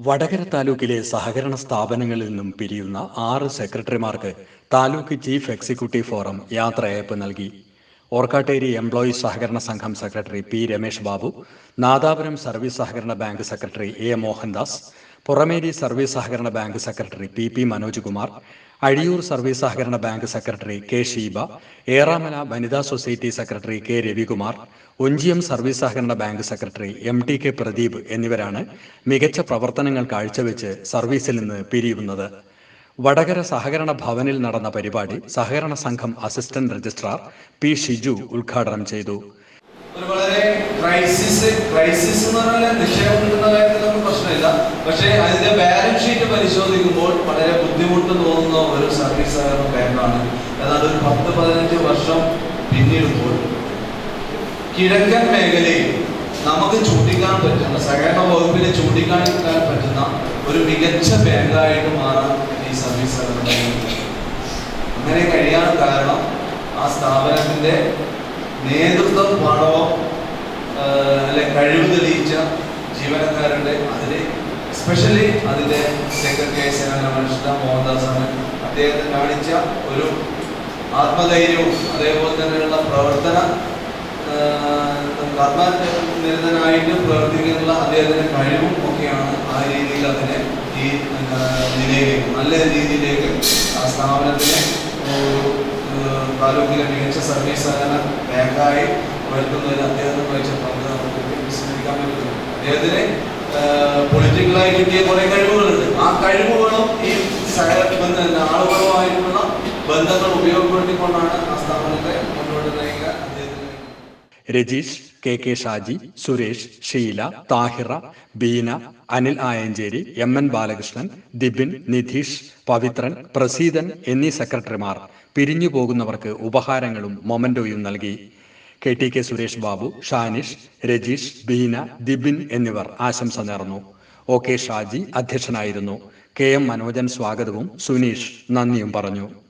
വടകര താലൂക്കിലെ സഹകരണ സ്ഥാപനങ്ങളിൽ നിന്നും പിരിയുന്ന ആറ് സെക്രട്ടറിമാർക്ക് താലൂക്ക് ചീഫ് എക്സിക്യൂട്ടീവ് ഫോറം യാത്രയയപ്പ് നൽകി ഓർക്കാട്ടേരി എംപ്ലോയീസ് സഹകരണ സംഘം secretary P Ramesh Babu Nadapuram service സഹകരണ bank secretary A Mohandas Purameri service സഹകരണ bank secretary P P Manoj Kumar Azhiyur service സഹകരണ bank secretary K Sheeba Eramala വനിതാ society secretary K Ravikumar Onchiyam service സഹകരണ bank secretary M T K Pradeep എന്നിവരാണ് മികച്ച പ്രവർത്തനങ്ങൾ കാഴ്ചവെച്ച് സർവീസിൽ നിന്ന് പിരിയുന്നത് വടകര സഹകരണ ഭവനിൽ നടന്ന പരിപാടി സഹകരണ സംഘം അസിസ്റ്റന്റ് രജിസ്ട്രാർ പി ഷിജു ഉദ്ഘാടനം ചെയ്തു ഒരു വളരെ ക്രൈസിസ് ക്രൈസിസ് എന്ന് പറഞ്ഞാൽ നിക്ഷേപം കിട്ടുന്ന കാര്യത്തിൽ നമുക്ക് പ്രശ്നമില്ല പക്ഷേ അതിന്റെ ബാലൻസ് ഷീറ്റ് പരിശോധിക്കുമ്പോൾ വളരെ ബുദ്ധിമുട്ട് തോന്നുന്ന ഒരു സർവീസ് സഹകരണ ബാങ്കാണ് എന്നാൽ ഒരു പത്ത് പതിനഞ്ച് വർഷം പിന്നിടുമ്പോൾ കിഴക്കൻ മേഖലയിൽ നമുക്ക് ചൂണ്ടിക്കാൻ പറ്റുന്ന സഹകരണ വകുപ്പിനെ ചൂണ്ടിക്കാണിക്കാൻ പറ്റുന്ന ഒരു മികച്ച ബാങ്കായിട്ട് മാറാൻ ഈ സർവീസ് സഹകരണ ബാങ്ക് അങ്ങനെ കഴിയാൻ കാരണം ആ സ്ഥാപനത്തിന്റെ നേതൃത്വ പാഠവും അല്ലെ കഴിവ് തെളിയിച്ച ജീവനക്കാരുടെ അതിന് എസ്പെഷ്യലി അതിന്റെ സെക്രട്ടറി സേവനമനുഷ്ഠ മോഹൻദാസാണ് അദ്ദേഹത്തെ കാണിച്ച ഒരു ആത്മധൈര്യവും അതേപോലെ തന്നെയുള്ള പ്രവർത്തന കർമ്മനിരതനായിട്ട് പ്രവർത്തിക്കാനുള്ള അദ്ദേഹത്തിന്റെ കഴിവും ഒക്കെയാണ് ആ രീതിയിൽ അതിനെ ഈ നിലയിലേക്ക് നല്ല രീതിയിലേക്ക് ആ സ്ഥാപനത്തിനെ ഒരു താലൂക്കിലെ മികച്ച സർവീസ് സഹകരണ ബാങ്കായി വരുത്തുന്നതിൽ അദ്ദേഹത്തിന് വഹിച്ച പങ്ക് നമുക്ക് വിസ്മരിക്കാൻ പറ്റുന്നു അദ്ദേഹത്തിന് പൊളിറ്റിക്കലായി കിട്ടിയ കുറെ കഴിവുകളുണ്ട് ആ കഴിവുകളും ഈ സഹകരണ ആളുകളുമായിട്ടുള്ള ബന്ധങ്ങൾ ഉപയോഗപ്പെടുത്തിക്കൊണ്ടാണ് ആ സ്ഥാപനത്തെ മുന്നോട്ട് നയിക്കാൻ അദ്ദേഹത്തിന് Rajeesh K K Shaji Suresh Sheela Thahira Beena Anil Ayancheri M N Balakrishnan Dibin Nidheesh Pavithran Praseethan എന്നീ സെക്രട്ടറിമാർ പിരിഞ്ഞു പോകുന്നവർക്ക് ഉപഹാരങ്ങളും മൊമന്റോയും നൽകി K T K Suresh Babu Shanish Rajeesh Beena Dibin എന്നിവർ ആശംസ നേർന്നു ഒ കെ ഷാജി അധ്യക്ഷനായിരുന്നു കെ എം മനോജൻ സ്വാഗതവും സുനീഷ് നന്ദിയും പറഞ്ഞു